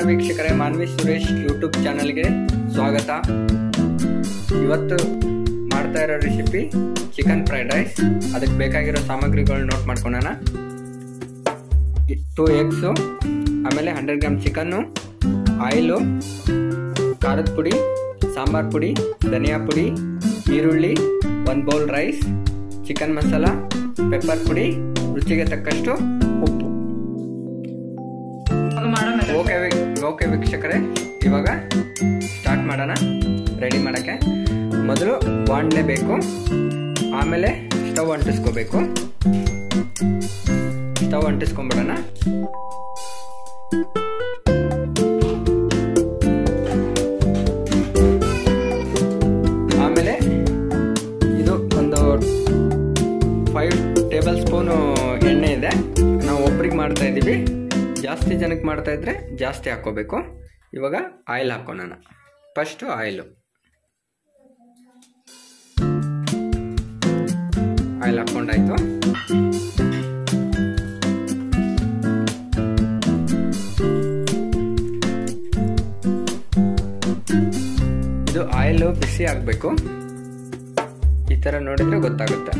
ವೀಕ್ಷಕರೇ ಮಾನ್ವಿ ಸುರೇಶ್ ಯೂಟ್ಯೂಬ್ ಚಾನಲ್ಗೆ ಸ್ವಾಗತ ಇವತ್ತು ಮಾಡ್ತಾ ಇರೋ ರೆಸಿಪಿ ಚಿಕನ್ ಫ್ರೈಡ್ ರೈಸ್ ಅದಕ್ಕೆ ಬೇಕಾಗಿರೋ ಸಾಮಗ್ರಿಗಳು ನೋಟ್ ಮಾಡ್ಕೊಳೋಣ ಟೂ ಎಗ್ಸು ಆಮೇಲೆ ಹಂಡ್ರೆಡ್ ಗ್ರಾಮ್ ಚಿಕನ್ನು ಆಯಿಲು ಖಾರದ ಪುಡಿ ಸಾಂಬಾರ್ ಪುಡಿ ಧನಿಯಾ ಪುಡಿ ಈರುಳ್ಳಿ ಒಂದು bowl rice chicken masala pepper ಪುಡಿ ರುಚಿಗೆ ತಕ್ಕಷ್ಟು ಉಪ್ಪು ಓಕೆ ಓಕೆ ವೀಕ್ಷಕರೇ ಇವಾಗ ಸ್ಟಾರ್ಟ್ ಮಾಡೋಣ ರೆಡಿ ಮಾಡೋಕ್ಕೆ ಮೊದಲು ಬಾಣಲೆ ಬೇಕು ಆಮೇಲೆ ಸ್ಟವ್ ಅಂಟಿಸ್ಕೋಬೇಕು ಸ್ಟವ್ ಅಂಟಿಸ್ಕೊಂಬಿಡೋಣ ಆಮೇಲೆ ಇದು ಒಂದು ಫೈವ್ ಟೇಬಲ್ ಸ್ಪೂನು ಎಣ್ಣೆ ಇದೆ ನಾವು ಒಬ್ರಿಗೆ ಮಾಡ್ತಾ ಇದ್ದೀವಿ ಜಾಸ್ತಿ ಜನಕ್ಕೆ ಮಾಡ್ತಾ ಇದ್ರೆ ಜಾಸ್ತಿ ಹಾಕ್ಕೋಬೇಕು ಇವಾಗ ಆಯಿಲ್ ಹಾಕೋಣ ಫಸ್ಟು ಆಯಿಲು ಆಯಿಲ್ ಹಾಕ್ಕೊಂಡಾಯ್ತು ಇದು ಆಯಿಲು ಬಿಸಿ ಆಗಬೇಕು ಈ ಥರ ನೋಡಿದ್ರೆ ಗೊತ್ತಾಗುತ್ತೆ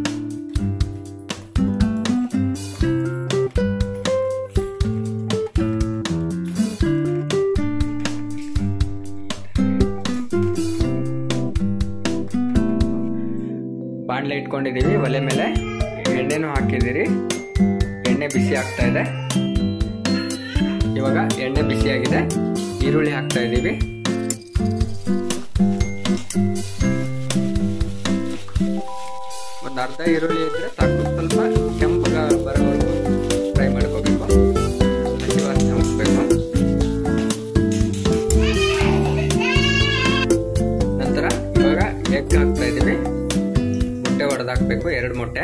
ಬಾಣಲೆ ಇಟ್ಕೊಂಡಿದ್ದೀವಿ ಒಲೆ ಮೇಲೆ ಎಣ್ಣೆನೂ ಹಾಕಿದ್ದೀರಿ ಎಣ್ಣೆ ಬಿಸಿ ಆಗ್ತಾ ಇದೆ ಇವಾಗ ಎಣ್ಣೆ ಬಿಸಿಯಾಗಿದೆ ಈರುಳ್ಳಿ ಹಾಕ್ತಾ ಇದ್ದೀವಿ ಒಂದು ಅರ್ಧ ಈರುಳ್ಳಿ ಇದ್ರೆ ಸಾಕು ಸ್ವಲ್ಪ ಕೆಂಪಗ ಬರೋವರೆಗೂ ಫ್ರೈ ಮಾಡ್ಕೋಬೇಕು ಹಸಿ ವಾಸನೆ ಹೋಗ್ಬೇಕು ನಂತರ ಇವಾಗ ಎಗ್ ಹಾಕ್ತಾ ಇದ್ದೀವಿ ಮೊಟ್ಟೆ ಹೊಡೆದು ಹಾಕ್ಬೇಕು ಎರಡು ಮೊಟ್ಟೆ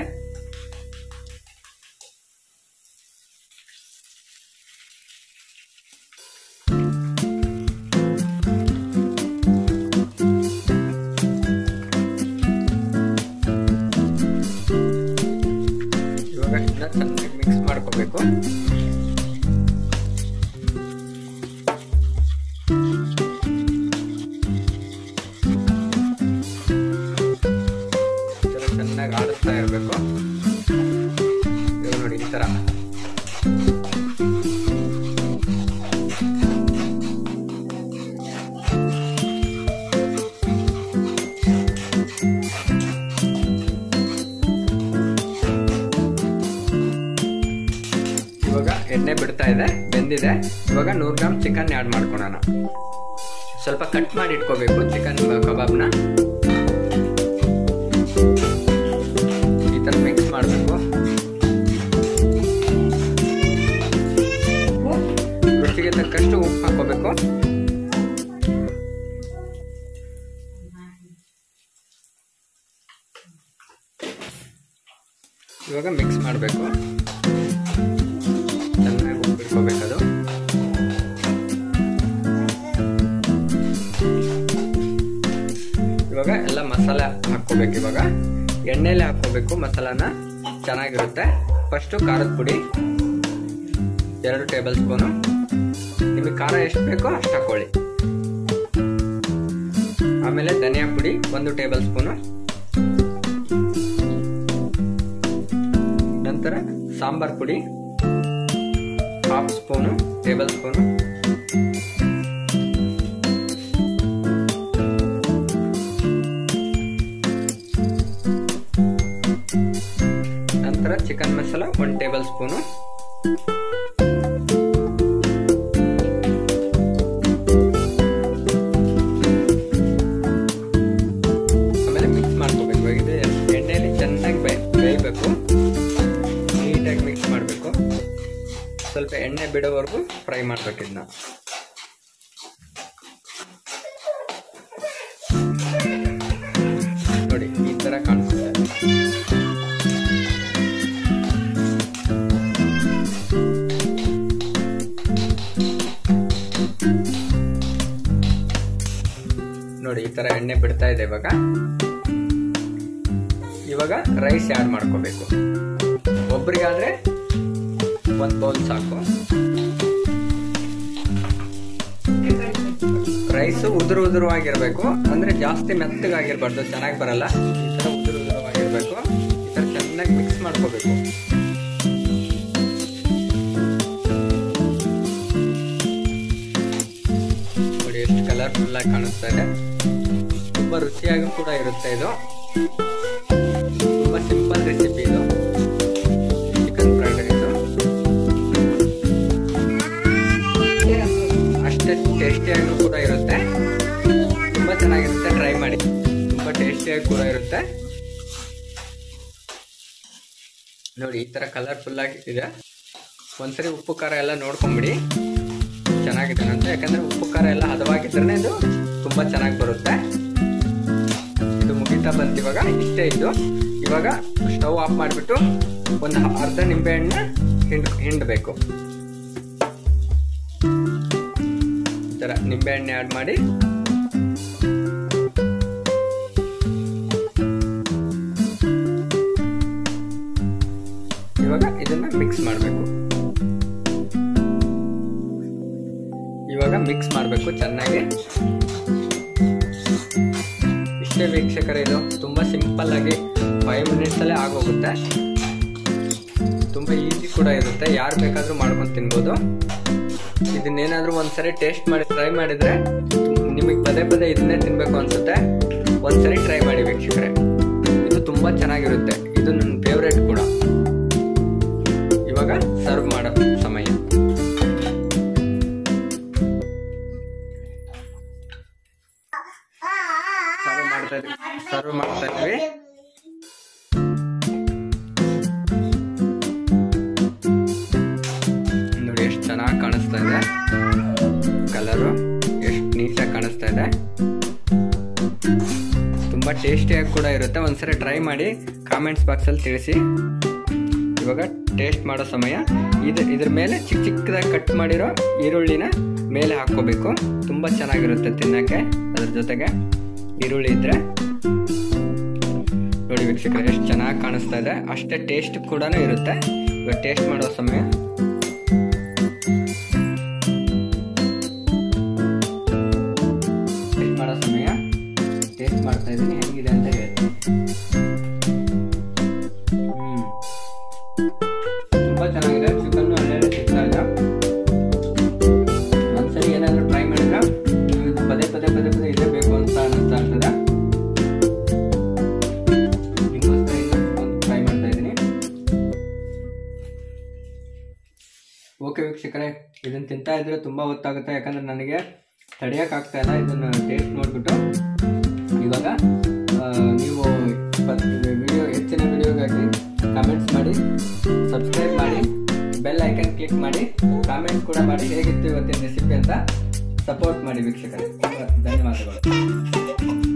ಇವಾಗ ಇದನ್ನ ಚೆನ್ನಾಗಿ ಮಿಕ್ಸ್ ಮಾಡ್ಕೋಬೇಕು ಚೆನ್ನಾಗಿ ಆಡಿಸ್ತಾ ಇರಬೇಕು ಇವಾಗ ನೋಡಿ ಈ ಥರ ಇವಾಗ ಎಣ್ಣೆ ಬಿಡ್ತಾ ಇದೆ ಬೆಂದಿದೆ ಇವಾಗ ನೂರು ಗ್ರಾಮ್ ಚಿಕನ್ ಆ್ಯಡ್ ಮಾಡ್ಕೊಳೋಣ ಸ್ವಲ್ಪ ಕಟ್ ಮಾಡಿ ಇಟ್ಕೋಬೇಕು ಚಿಕನ್ ಕಬಾಬ್ನ ಈ ಥರ ಮಿಕ್ಸ್ ಮಾಡಬೇಕು ರುಚಿಗೆ ತಕ್ಕಷ್ಟು ಉಪ್ಪು ಹಾಕೋಬೇಕು ಇವಾಗ ಮಿಕ್ಸ್ ಮಾಡಬೇಕು ಚೆನ್ನಾಗಿ ಉಪ್ಪು ಬಿಟ್ಕೋಬೇಕದು ಇವಾಗ ಎಲ್ಲ ಮಸಾಲೆ ಹಾಕ್ಕೋಬೇಕು ಇವಾಗ ಎಣ್ಣೆಲೆ ಹಾಕ್ಕೋಬೇಕು ಮಸಾಲಾನ ಚೆನ್ನಾಗಿರುತ್ತೆ ಫಸ್ಟು ಖಾರದ ಪುಡಿ ಎರಡು ಟೇಬಲ್ ಸ್ಪೂನು ನಿಮಗೆ ಖಾರ ಎಷ್ಟು ಬೇಕೋ ಅಷ್ಟು ಹಾಕೊಳ್ಳಿ ಆಮೇಲೆ ಧನಿಯಾ ಪುಡಿ ಒಂದು ಟೇಬಲ್ ಸ್ಪೂನು ನಂತರ ಸಾಂಬಾರ್ ಪುಡಿ ಹಾಫ್ ಸ್ಪೂನು ಟೇಬಲ್ ಸ್ಪೂನು ನಂತರ chicken masala one tablespoon ಆಮೇಲೆ ಮಿಕ್ಸ್ ಮಾಡ್ಕೋಬೇಕು ಇದು ಎಣ್ಣೆಯಲ್ಲಿ ಚೆನ್ನಾಗಿ ಬೇ ಬೇಯಬೇಕು ನೀಟಾಗಿ ಮಿಕ್ಸ್ ಮಾಡಬೇಕು ಸ್ವಲ್ಪ ಎಣ್ಣೆ ಬಿಡೋವರೆಗೂ ಫ್ರೈ ಮಾಡ್ಬೇಕು ಇದನ್ನ ನೋಡಿ ಈ ತರ ಕಾಣಿಸುತ್ತೆ ನೋಡಿ ಈ ತರ ಎಣ್ಣೆ ಬಿಡ್ತಾ ಇದೆ ಇವಾಗ ಇವಾಗ ರೈಸ್ ಆ್ಯಡ್ ಮಾಡ್ಕೋಬೇಕು ಒಬ್ರಿಗಾದ್ರೆ ಒಂದು ಬೌಲ್ ಸಾಕು ರೈಸ್ ಉದುರು ಉದುರುವಾಗಿರ್ಬೇಕು ಅಂದ್ರೆ ಜಾಸ್ತಿ ಮೆತ್ತಗಾಗಿರ್ಬಾರ್ದು ಚೆನ್ನಾಗಿ ಬರಲ್ಲ ಈ ತರ ಉದುರು ಉದುರುವಾಗಿರ್ಬೇಕು ಈ ತರ ಚೆನ್ನಾಗಿ ಮಿಕ್ಸ್ ಮಾಡ್ಕೋಬೇಕು ನೋಡಿ ಎಷ್ಟು ಕಲರ್ಫುಲ್ ಆಗಿ ಕಾಣಿಸ್ತಾ ಇದೆ ತುಂಬಾ ರುಚಿಯಾಗಿ ಕೂಡ ಇರುತ್ತೆ ಇದು ತುಂಬಾ ಸಿಂಪಲ್ ರೆಸಿಪಿ ಇದು ಚಿಕನ್ ಫ್ರೈಡ್ ರೈಸ್ ಅಷ್ಟೇ ಟೇಸ್ಟಿಯಾಗಿ ಕೂಡ ಇರುತ್ತೆ ತುಂಬಾ ಚೆನ್ನಾಗಿರುತ್ತೆ ಟ್ರೈ ಮಾಡಿ ತುಂಬಾ ಟೇಸ್ಟಿಯಾಗಿ ಕೂಡ ಇರುತ್ತೆ ನೋಡಿ ಈ ತರ ಕಲರ್ಫುಲ್ ಆಗಿ ಇದೆ ಒಂದ್ಸರಿ ಉಪ್ಪು ಖಾರ ಎಲ್ಲ ನೋಡ್ಕೊಂಬಿಡಿ ಚೆನ್ನಾಗಿದೆ ಅಂತ ಯಾಕಂದ್ರೆ ಉಪ್ಪು ಖಾರ ಎಲ್ಲ ಹದವಾಗಿದ್ರೆ ಇದು ತುಂಬಾ ಚೆನ್ನಾಗಿ ಬರುತ್ತೆ ಇದು ಮುಗಿತಾ ಬಂತು ಇವಾಗ ಇಷ್ಟೇ ಇದು ಇವಾಗ ಸ್ಟವ್ ಆಫ್ ಮಾಡಿಬಿಟ್ಟು ಒಂದು ಅರ್ಧ ನಿಂಬೆಹಣ್ಣ ಹಿಂಡ್ ಹಿಂಡಬೇಕು ಈ ಥರ ನಿಂಬೆಹಣ್ಣೆ ಆ್ಯಡ್ ಮಾಡಿ ಇವಾಗ ಇದನ್ನ ಮಿಕ್ಸ್ ಮಾಡಬೇಕು ಇವಾಗ ಮಿಕ್ಸ್ ಮಾಡಬೇಕು ಚೆನ್ನಾಗಿ ಇಷ್ಟೇ ವೀಕ್ಷಕರ ಇದು ತುಂಬಾ ಸಿಂಪಲ್ ಆಗಿ ಫೈವ್ ಮಿನಿಟ್ಸ್ ಅಲ್ಲೇ ಆಗೋಗುತ್ತೆ ತುಂಬಾ ಈಸಿ ಕೂಡ ಇರುತ್ತೆ ಯಾರು ಬೇಕಾದ್ರೂ ಮಾಡ್ಕೊಂಡು ತಿನ್ಬೋದು ಇದನ್ನೇನಾದ್ರೂ ಒಂದ್ಸರಿ ಟೇಸ್ಟ್ ಮಾಡಿ ಟ್ರೈ ಮಾಡಿದ್ರೆ ನಿಮಗೆ ಪದೇ ಪದೇ ಇದನ್ನೇ ತಿನ್ಬೇಕು ಅನ್ಸುತ್ತೆ ಒಂದ್ಸರಿ ಟ್ರೈ ಮಾಡಿ ವೀಕ್ಷಕರೇ ಇದು ತುಂಬಾ ಚೆನ್ನಾಗಿರುತ್ತೆ ಇದು ನನ್ನ ಫೇವ್ರೇಟ್ ಕೂಡ ಇವಾಗ ಸರ್ವ್ ಮಾಡೋ ಸಮಯ ಸರ್ವ್ ಮಾಡ್ತಾ ಇದ್ವಿ ಸರ್ವ್ ಮಾಡ್ತಾ ಇದ್ವಿ ನೋಡಿ ಎಷ್ಟು ಚೆನ್ನಾಗಿ ಕಾಣಿಸ್ತಾ ಇದೆ ಕಲರು ಎಷ್ಟು ನೀಟಾಗಿ ಕಾಣಿಸ್ತಾ ಇದೆ ತುಂಬ ಟೇಸ್ಟಿಯಾಗಿ ಕೂಡ ಇರುತ್ತೆ ಒಂದ್ಸರಿ ಟ್ರೈ ಮಾಡಿ ಕಾಮೆಂಟ್ಸ್ ಬಾಕ್ಸಲ್ಲಿ ತಿಳಿಸಿ ಇವಾಗ ಟೇಸ್ಟ್ ಮಾಡೋ ಸಮಯ ಇದು ಇದ್ರ ಮೇಲೆ ಚಿಕ್ಕ ಚಿಕ್ಕದಾಗಿ ಕಟ್ ಮಾಡಿರೋ ಈರುಳ್ಳಿನ ಮೇಲೆ ಹಾಕ್ಕೋಬೇಕು ತುಂಬ ಚೆನ್ನಾಗಿರುತ್ತೆ ತಿನ್ನೋಕ್ಕೆ ಅದ್ರ ಜೊತೆಗೆ ಈರುಳ್ಳಿ ಇದ್ರೆ ನೋಡಿ ವೀಕ್ಷಕರೇ ಎಷ್ಟು ಚೆನ್ನಾಗಿ ಕಾಣಿಸ್ತಾ ಇದೆ ಅಷ್ಟೇ ಟೇಸ್ಟ್ ಕೂಡ ಇರುತ್ತೆ ಇವಾಗ ಟೇಸ್ಟ್ ಮಾಡೋ ಸಮಯ ಟೇಸ್ಟ್ ಮಾಡೋ ಸಮಯ ಟೇಸ್ಟ್ ಮಾಡ್ತಾ ಇದ್ದೀನಿ ಹೆಂಗಿದೆ ಅಂತ ಹೇಳ್ತೀನಿ ಹ್ಮ್ ತುಂಬಾ ಚೆನ್ನಾಗಿದೆ ಚಿಕನ್ ಒಳ್ಳೆ ಸಿಗ್ತಾ ಇದೆ ಒಂದ್ಸರಿ ಏನಾದರೂ ಟ್ರೈ ಮಾಡಿದ್ರೆ ನಿಮ್ಗೆ ಪದೇ ಪದೇ ಪದೇ ಪದೇ ಇದೇ ಬೇಕು ಅಂತ ಅನ್ನಿಸ್ತಾ ಇರ್ತದೆ ನಿಮಗೋಸ್ಕರ ಇನ್ನೊಂದು ಟ್ರೈ ಮಾಡ್ತಾ ಇದ್ದೀನಿ ಓಕೆ ವೀಕ್ಷಕರೇ ಇದನ್ನ ತಿಂತಾ ಇದ್ರೆ ತುಂಬಾ ಹೊತ್ತಾಗುತ್ತೆ ಯಾಕಂದ್ರೆ ನನಗೆ ತಡೆಯೋಕ್ಕಾಗ್ತಾ ಇಲ್ಲ ಇದನ್ನ ಟೇಸ್ಟ್ ನೋಡ್ಬಿಟ್ಟು ಇವಾಗ ಆ, ನೀವು ವಿಡಿಯೋ ಹೆಚ್ಚಿನ ವಿಡಿಯೋಗಾಗಿ ಕಮೆಂಟ್ಸ್ ಮಾಡಿ ಸಬ್ಸ್ಕ್ರೈಬ್ ಮಾಡಿ ಬೆಲ್ ಐಕನ್ ಕ್ಲಿಕ್ ಮಾಡಿ ಕಾಮೆಂಟ್ ಕೂಡ ಮಾಡಿ ಹೇಗಿತ್ತು ಇವತ್ತಿನ ರೆಸಿಪಿ ಅಂತ ಸಪೋರ್ಟ್ ಮಾಡಿ ವೀಕ್ಷಕರೇ ತುಂಬ ಧನ್ಯವಾದಗಳು